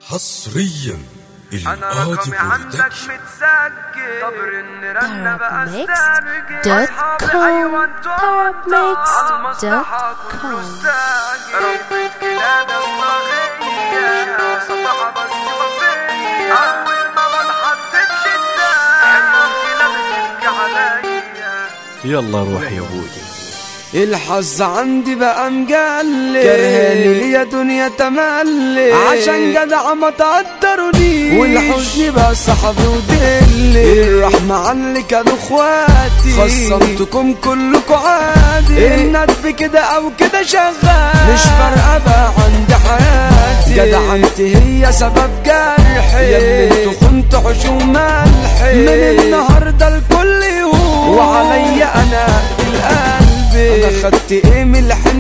حصريا انا القاضي رقمي عندك برودكشن متسجل طبر ان رنة بقى Arabmix.com. اصحابي ايوه انتوا Arabmix.com. المصلحة كله استاجل ربة كلاب اصطاغية صفحة بس وفية اول ما بنحط بشدة عندهم كلاب تبكي عليا يلا روح يا بودي الحظ عندي بقى مقلل كرهاني ليا دنيا تملي عشان جدع ما تقدروني والحزن بقى صحابي ودلي الرحمة عني كانوا اخواتي خصمتكم كلكم عادي الندب كده او كده شغال مش فارقة بقى عندي حياتي جدع انت هي سبب جرحي يا اللي انتوا كنتوا حشو ملحي من النهارده الكل يهون وعليا انا القلب انا خدت ايه من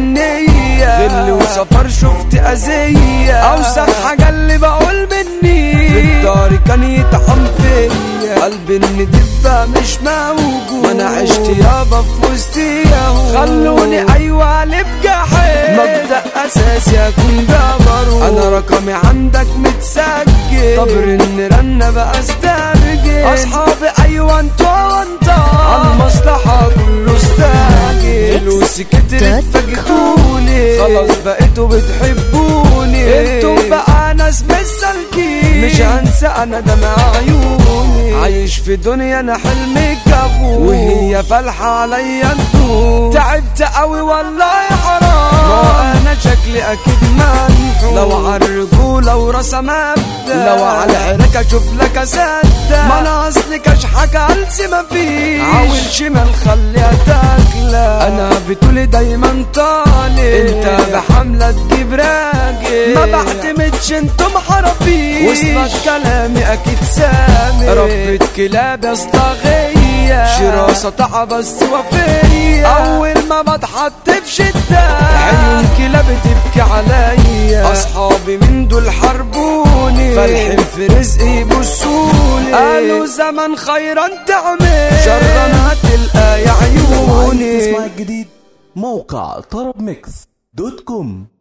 الحنية غل وسفر شفت اذية اوسخ حاجة اللي بقول مني في الدار كان يطعم فيا قلبي الندبة مش موجود انا عشت يابا في وسطيهم خلوني ايوه قلب جحيم مبدأ اساسي اكون جبروت انا رقمي عندك متسجل طب رن رن بقى استرجل اصحابي ايوه انتوا وانت على المصلحة كله استعجل فلوسي كترت فاجئتوني خلاص بقيتوا بتحبوني انتوا بقى ناس مش سالكين مش هنسى انا دمع عيوني عايش في دنيا انا حلمي كابوس وهي فالحة عليا الدور تعبت قوي والله حرام ما انا شكلي اكيد منحوس لو على الرجولة وراسها مبدأ لو على العرك اشوف لك اسدى ما انا اصلي كشحك هلسي مفيش عاول شمال خليها تاكلة انا بتقولي دايما طالب انت بحملة تجيب راجل ما بعتمدش انتم حرفيش وسط كلامي اكيد سامي ربة كلاب يا اسطاغية شراسة طعب بس وفية اول ما بتحط في شدة عيون كلاب تبكي عليا اصحابي من دول حربوني فرحين في رزقي بصولي قالوا زمن خيرا تعمل شرا هتلقى يا عيوني تسمع الجديد موقع طرب ميكس دوت كوم